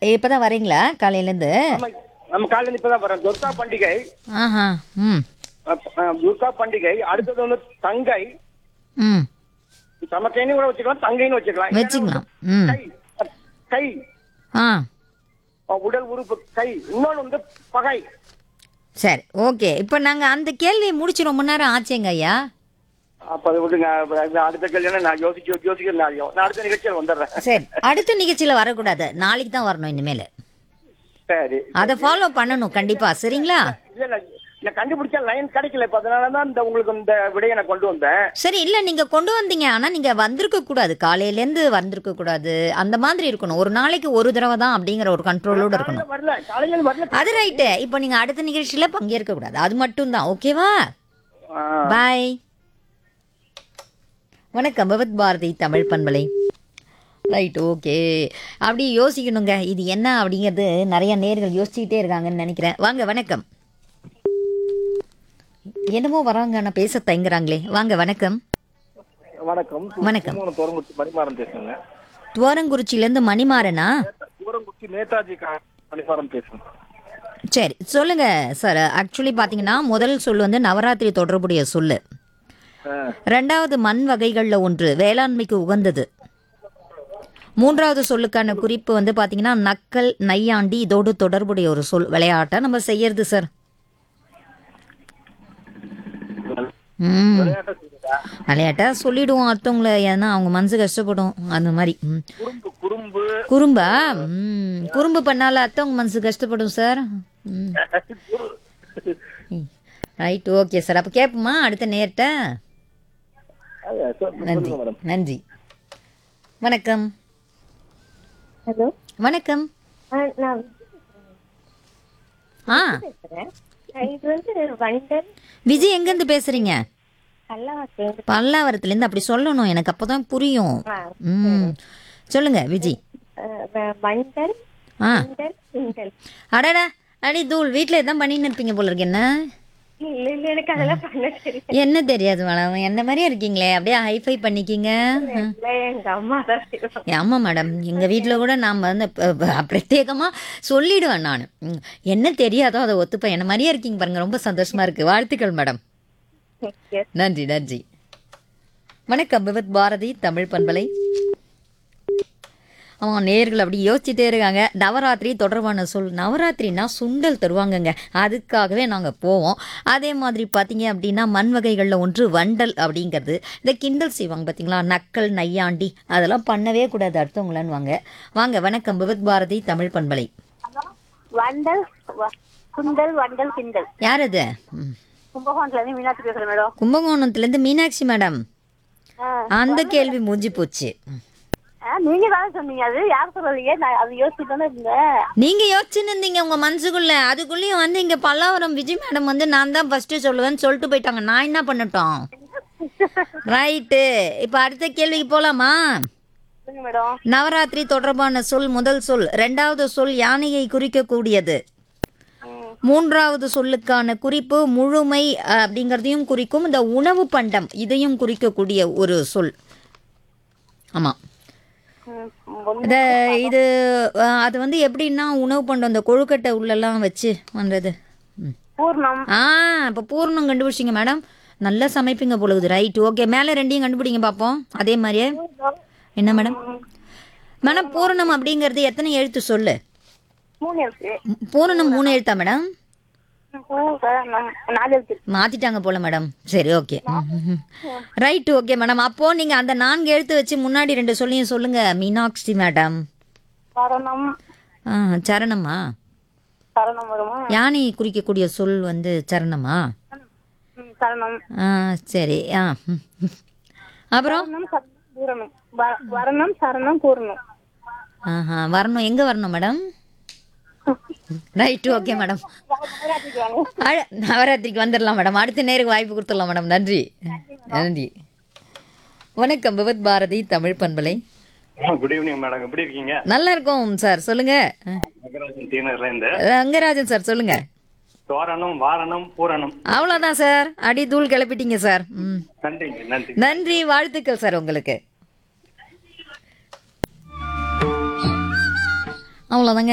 இப்பதான் வரீங்களா காலையிலேருந்து நம்ம நம்ம காலையில இப்பதான் வரோம் துர்கா பண்டிகை ஆஹா ம் அஹ், அஹ், துர்கா பண்டிகை அடுத்தது வந்து தங்கை ம் சமக்கைன்னு கூட வச்சுக்கலாம் தங்கைன்னு வச்சுக்கலாம் வச்சுக்கலாம் ம் கை அஹ், கை ஆ அஹ், உடல் உறுப்பு கை இன்னொன்னு வந்து பகை சரி ஓகே இப்போ நாங்கள் அந்த கேள்வியை முடிச்சு ரொம்ப நேரம் ஆச்சேங்க ஐயா அப்ப அது விடுங்க அப்ப அடுத்த கல்யாணம் நான் யோசிக்க யோசிக்கிற நாளையும் நான் அடுத்த நிகழ்ச்சியில் வந்துடுறேன் சரி அடுத்த நிகழ்ச்சியில் வரக்கூடாது நாளைக்கு தான் வரணும் இனிமேல் சரி அதை ஃபாலோ பண்ணணும் கண்டிப்பா சரிங்களா இல்ல இல்ல நான் கண்டுபிடிச்ச லைன் கிடைக்கல இப்ப அதனால தான் இந்த உங்களுக்கு இந்த விடையை நான் கொண்டு வந்தேன் சரி இல்லை நீங்கள் கொண்டு வந்தீங்க ஆனால் நீங்கள் வந்திருக்க கூடாது காலையிலேருந்து வந்திருக்க கூடாது அந்த மாதிரி இருக்கணும் ஒரு நாளைக்கு ஒரு தடவை தான் அப்படிங்கிற ஒரு கண்ட்ரோலோடு இருக்கணும் காலையில வரல காலையில வரல அது ரைட்டு இப்போ நீங்கள் அடுத்த நிகழ்ச்சியில் பங்கேற்க கூடாது அது மட்டும்தான் ஓகேவா ஆ. பாய் வணக்கம் பகவத் பாரதி தமிழ் பண்பலை ரைட் ஓகே அப்படி யோசிக்கணுங்க இது என்ன அப்படிங்கிறது நிறைய நேர்கள் யோசிச்சுக்கிட்டே இருக்காங்கன்னு நினைக்கிறேன் வாங்க வணக்கம் என்னமோ வராங்க ஆனால் பேச தயங்குறாங்களே வாங்க வணக்கம் வணக்கம் வணக்கம். கும்பகோணம் தோரங்குச்சி மணிமாறன் பேசுங்க துவரங்குறிச்சியிலேருந்து மணிமாறனா தூரங்குச்சி நேதாஜி கா- மணிமாறன் பேசுங்க சரி சொல்லுங்க சார் ஆக்சுவலி பார்த்தீங்கன்னா முதல் சொல் வந்து நவராத்திரி தொடர்புடைய சொல்லு ஆ. ரெண்டாவது மண் வகைகளில் ஒன்று வேளாண்மைக்கு உகந்தது மூன்றாவது சொல்லுக்கான குறிப்பு வந்து பார்த்தீங்கன்னா நக்கல் நையாண்டி இதோடு தொடர்புடைய ஒரு சொல் விளையாட்டை நம்ம செய்யறது சார் ம் விளையாட்டை சொல்லுதா? விளையாட்டா சொல்லிடுவோம் அடுத்தவங்கள ஏன்னா அவங்க மனசு கஷ்டப்படும் அந்த மாதிரி ம் குறும்பு குறும்பு குறும்பா ம் குறும்பு பண்ணால அடுத்தவங்க மனசு கஷ்டப்படும் சார் ம் ரைட் ஓகே சார் அப்போ கேட்போமா அடுத்த நேர்கிட்ட அது சொல்~ நன்றி சொல்லுங்க மேடம் நன்றி வணக்கம் ஹலோ வணக்கம் ஆ, நான் ஆ பேசுறேன் ஆ, இது வந்து வண்டல் விஜய் எங்கேருந்து பேசுறீங்க கல்லாத்தேந்து பல்லாவரத்துலேருந்து அப்படி சொல்லணும் எனக்கு அப்போதான் புரியும் ஆ, ம் சொல்லுங்க விஜய் ஆ, வ- வண்டல் ஆ வண்டல் கிண்டல் அடடா அடி தூள் வீட்டில் எதான் பண்ணின்னு இருப்பீங்க போல இருக்கு என்ன இல்ல இல்ல எனக்கு அதெல்லாம் பண்ண தெரியும் என்ன தெரியாது மேடம் என்ன மாதிரியே இருக்கீங்களே அப்படியே ஹைஃபை பண்ணிக்கிங்க இல்ல, எங்க அம்மா தான் செய்வாங்க. ஆமாம் மேடம் எங்கள் வீட்டில் கூட நாம் வந்து பிரத்யேகமாக சொல்லிடுவேன் நான் என்ன தெரியாதோ அதை ஒத்துப்பேன் என்ன மாதிரியே இருக்கீங்க பாருங்க ரொம்ப சந்தோஷமா இருக்கு வாழ்த்துக்கள் மேடம் Yes. நன்றி நன்றி வணக்கம் விவத் பாரதி தமிழ் பண்பலை அவன் நேர்கள் அப்படி யோசிச்சுட்டே இருக்காங்க நவராத்திரி தொடர்பான சொல் நவராத்திரினா சுண்டல் தருவாங்கங்க அதுக்காகவே நாங்கள் போவோம் அதே மாதிரி பார்த்தீங்க அப்படின்னா மண் வகைகளில் ஒன்று வண்டல் அப்படிங்கிறது இந்த கிண்டல் செய்வாங்க பார்த்தீங்களா நக்கல் நையாண்டி அதெல்லாம் பண்ணவே கூடாது அடுத்தவங்களான்னு வாங்க வாங்க வணக்கம் விவத் பாரதி தமிழ் பண்பலை வண்டல் வ- குண்டல் வண்டல் கிண்டல் யார் அது ம். கும்பகோணத்துல இருந்து மீனாட்சி பேசுறேன் மேடம் கும்பகோணத்துலேருந்து மீனாட்சி மேடம் ஆ. அந்த கேள்வி மூஞ்சி போச்சு ஆ, நீங்க தானே சொன்னீங்க அது யார் சொல்லலையே நான் அது யோசிச்சு தானே இருந்தேன் நீங்க யோசிச்சுன்னு இருந்தீங்க உங்க மனசுக்குள்ள அதுக்குள்ளேயும் வந்து இங்க பல்லாவரம் விஜய் மேடம் வந்து நான் தான் ஃபர்ஸ்ட் சொல்லுவேன்னு சொல்லிட்டு போயிட்டாங்க நான் என்ன பண்ணட்டும் ரைட்டு இப்போ அடுத்த கேள்விக்கு போலாமா சொல்லுங்க மேடம் நவராத்திரி தொடர்பான சொல் முதல் சொல் ரெண்டாவது சொல் யானையை குறிக்கக்கூடியது மூன்றாவது சொல்லுக்கான குறிப்பு முழுமை அஹ், அப்படிங்கிறதையும் குறிக்கும் இந்த உணவு பண்டம் இதையும் குறிக்கக்கூடிய ஒரு சொல் ஆமாம் ம், ஒண்ணு- இந்த இது அஹ், அது வந்து எப்படின்னா உணவு பண்டம் இந்த கொழுக்கட்டை உள்ளெல்லாம் வச்சு பண்ணுறது ம். பூர்ணம் ஆ இப்போ பூர்ணம் கண்டுபிடிச்சிங்க மேடம் நல்லா சமைப்பீங்க பொழுது ரைட் ஓகே மேலே ரெண்டையும் கண்டுபிடிங்க பார்ப்போம் அதே மாதிரியே என்ன மேடம் மேடம் பூரணம் அப்படிங்கிறது எத்தனை எழுத்து சொல்லு மூணு இருக்கு ம், பூரணம் மூணு எழுத்தா மேடம் பூ, நம்- நாலு இருக்கு மாத்திட்டாங்க போல மேடம் சரி ஓகே ரைட் ஓகே மேடம் அப்போ நீங்க அந்த நான்கு எழுத்து வச்சு முன்னாடி ரெண்டு சொல்லியும் சொல்லுங்க மீனாட்சி மேடம் சரணம் ஆ சரணமா சரணம் வருமா யானை குறிக்கக்கூடிய சொல் வந்து சரணமா ம், சரணம் ஆ சரி ஆ ம். அப்புறம் சரணம் சரணம் பூரணம் வ- வரணம் சரணம் பூரணம் ஆஹா வரணும் எங்கே வரணும் மேடம் ரைட் ஓகே மேடம் நவராத்திரிக்கு வாங்க. அழ- நவராத்திரிக்கு வந்துடலாம் மேடம் அடுத்த நேருக்கு வாய்ப்பு கொடுத்துடலாம் மேடம் நன்றி நன்றி வணக்கம் விவத் பாரதி தமிழ் பண்பலை குட் ஈவினிங் மேடம் எப்படி இருக்கீங்க நல்லா இருக்கோம் சார் சொல்லுங்க நகராஜன் டீனர்ல இருந்து ரங்கராஜன் சார் சொல்லுங்க தோரணம் வாரணம் பூரணம் அவ்வளோதான் சார் அடி தூள் கிளப்பிட்டீங்க சார் ம் நன்றிங்க நன்றி நன்றி வாழ்த்துக்கள் சார் உங்களுக்கு அவ்வளோதாங்க